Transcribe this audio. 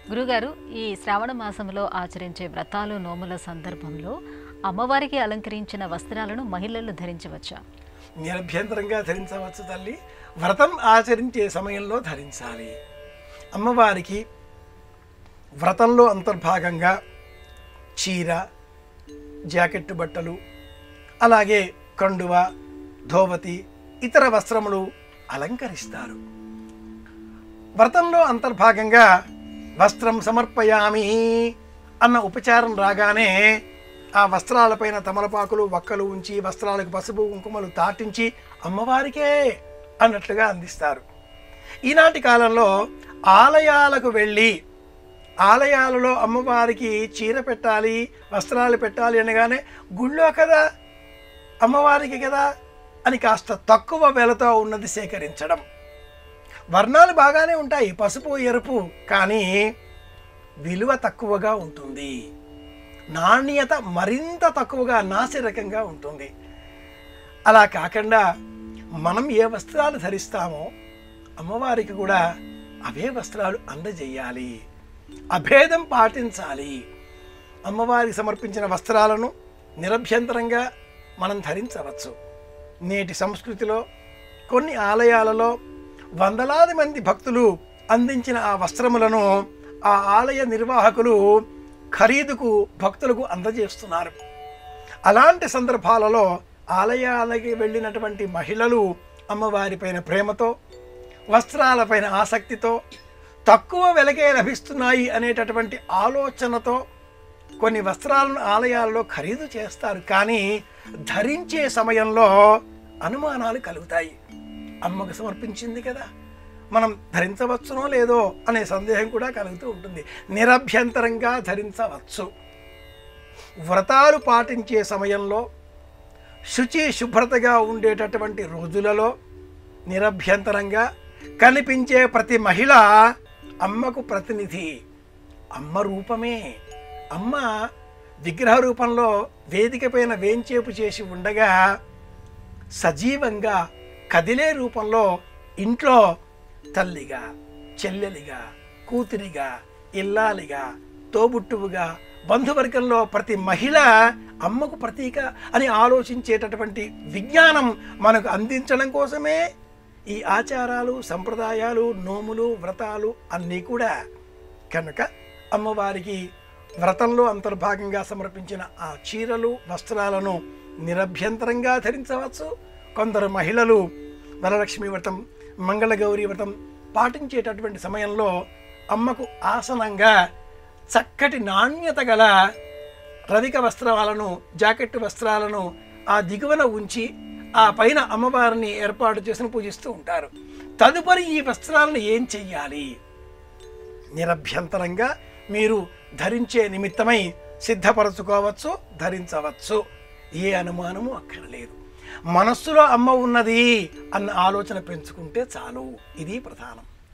గురుగారు ఈ శ్రావణ మాసంలో ఆచరించే వ్రతాలు నోముల సందర్భంలో అమ్మవారికి అలంకరించిన వస్త్రాలను మహిళలు ధరించవచ్చా నిరభ్యంతరంగా ధరించవచ్చు తల్లి వ్రతం ఆచరించే సమయంలో ధరించాలి అమ్మవారికి వ్రతంలో అంతర్భాగంగా చీర జాకెట్టు బట్టలు అలాగే కండువ ధోవతి ఇతర వస్త్రములు అలంకరిస్తారు వ్రతంలో అంతర్భాగంగా వస్త్రం సమర్పయామి అన్న ఉపచారం రాగానే ఆ వస్త్రాలపైన తమలపాకులు వక్కలు ఉంచి వస్త్రాలకు పసుపు కుంకుమలు తాటించి అమ్మవారికే అన్నట్లుగా అందిస్తారు ఈనాటి కాలంలో ఆలయాలకు వెళ్ళి ఆలయాలలో అమ్మవారికి చీర పెట్టాలి వస్త్రాలు పెట్టాలి అనగానే గుళ్ళో కదా అమ్మవారికి కదా అని కాస్త తక్కువ వెలతో ఉన్నది సేకరించడం వర్ణాలు బాగానే ఉంటాయి పసుపు ఎరుపు కానీ విలువ తక్కువగా ఉంటుంది నాణ్యత మరింత తక్కువగా నాసిరకంగా ఉంటుంది అలా కాకుండా మనం ఏ వస్త్రాలు ధరిస్తామో అమ్మవారికి కూడా అవే వస్త్రాలు అందజేయాలి అభేదం పాటించాలి అమ్మవారికి సమర్పించిన వస్త్రాలను నిరభ్యంతరంగా మనం ధరించవచ్చు నేటి సంస్కృతిలో కొన్ని ఆలయాలలో వందలాది మంది భక్తులు అందించిన ఆ వస్త్రములను ఆ ఆలయ నిర్వాహకులు ఖరీదుకు భక్తులకు అందజేస్తున్నారు అలాంటి సందర్భాలలో ఆలయాలకి వెళ్ళినటువంటి మహిళలు అమ్మవారిపైన ప్రేమతో వస్త్రాలపైన ఆసక్తితో తక్కువ వెలకే లభిస్తున్నాయి అనేటటువంటి ఆలోచనతో కొన్ని వస్త్రాలను ఆలయాల్లో ఖరీదు చేస్తారు కానీ ధరించే సమయంలో అనుమానాలు కలుగుతాయి అమ్మకు సమర్పించింది కదా మనం ధరించవచ్చునో లేదో అనే సందేహం కూడా కలుగుతూ ఉంటుంది నిరభ్యంతరంగా ధరించవచ్చు వ్రతాలు పాటించే సమయంలో శుచి శుభ్రతగా ఉండేటటువంటి రోజులలో నిరభ్యంతరంగా కనిపించే ప్రతి మహిళ అమ్మకు ప్రతినిధి అమ్మ రూపమే అమ్మ విగ్రహ రూపంలో వేదిక పైన వేంచేపు చేసి ఉండగా సజీవంగా కదిలే రూపంలో ఇంట్లో తల్లిగా చెల్లెలిగా కూతురిగా ఇల్లాలిగా తోబుట్టువుగా బంధువర్గంలో ప్రతి మహిళ అమ్మకు ప్రతీక అని ఆలోచించేటటువంటి విజ్ఞానం మనకు అందించడం కోసమే ఈ ఆచారాలు సంప్రదాయాలు నోములు వ్రతాలు అన్నీ కూడా కనుక అమ్మవారికి వ్రతంలో అంతర్భాగంగా సమర్పించిన ఆ చీరలు వస్త్రాలను నిరభ్యంతరంగా ధరించవచ్చు కొందరు మహిళలు వరలక్ష్మి వ్రతం మంగళగౌరి వ్రతం పాటించేటటువంటి సమయంలో అమ్మకు ఆసనంగా చక్కటి నాణ్యత గల రవిక వస్త్రాలను జాకెట్ వస్త్రాలను ఆ దిగువన ఉంచి ఆ పైన అమ్మవారిని ఏర్పాటు చేసి పూజిస్తూ ఉంటారు తదుపరి ఈ వస్త్రాలను ఏం చెయ్యాలి నిరభ్యంతరంగా మీరు ధరించే నిమిత్తమై సిద్ధపరచుకోవచ్చు ధరించవచ్చు ఏ అనుమానము అక్కర్లేదు మనస్సులో అమ్మ ఉన్నది అన్న ఆలోచన పెంచుకుంటే చాలు ఇది ప్రధానం